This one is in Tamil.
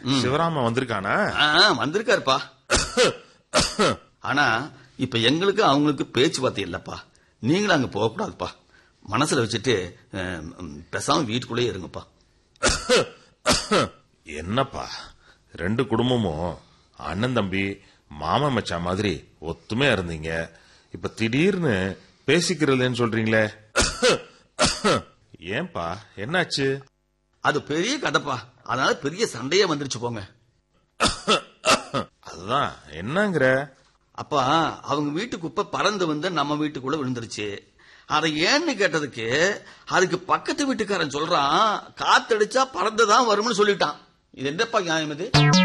சிவராம வந்திருக்கானா ஆ, வந்திருக்காருப்பா ஆனா இப்ப எங்களுக்கு அவங்களுக்கு பேச்சுவார்த்தை இல்லப்பா நீங்களும் அங்க போக கூடாதுப்பா மனசுல வச்சுட்டு அஹ், ம், பேசாம வீட்டுக்குள்ளேயே இருங்கப்பா என்னப்பா ரெண்டு குடும்பமும் அண்ணன் தம்பி மாமன் மச்சான் மாதிரி ஒத்துமையா இருந்தீங்க இப்ப திடீர்னு பேசிக்கிறதுன்னு சொல்றீங்களே ஏன்பா என்னாச்சு அது பெரிய கதைப்பா அதனால பெரிய சண்டையே வந்துருச்சு போங்க அதுதான் என்னங்கிற அப்பா அவங்க வீட்டு குப்பை பறந்து வந்து நம்ம வீட்டுக்குள்ள விழுந்துருச்சு அதை ஏன்னு கேட்டதுக்கு அதுக்கு பக்கத்து வீட்டுக்காரன் சொல்றான் காத்தடிச்சா பறந்துதான் வரும்னு சொல்லிட்டான் இது என்னப்பா நியாயம் இது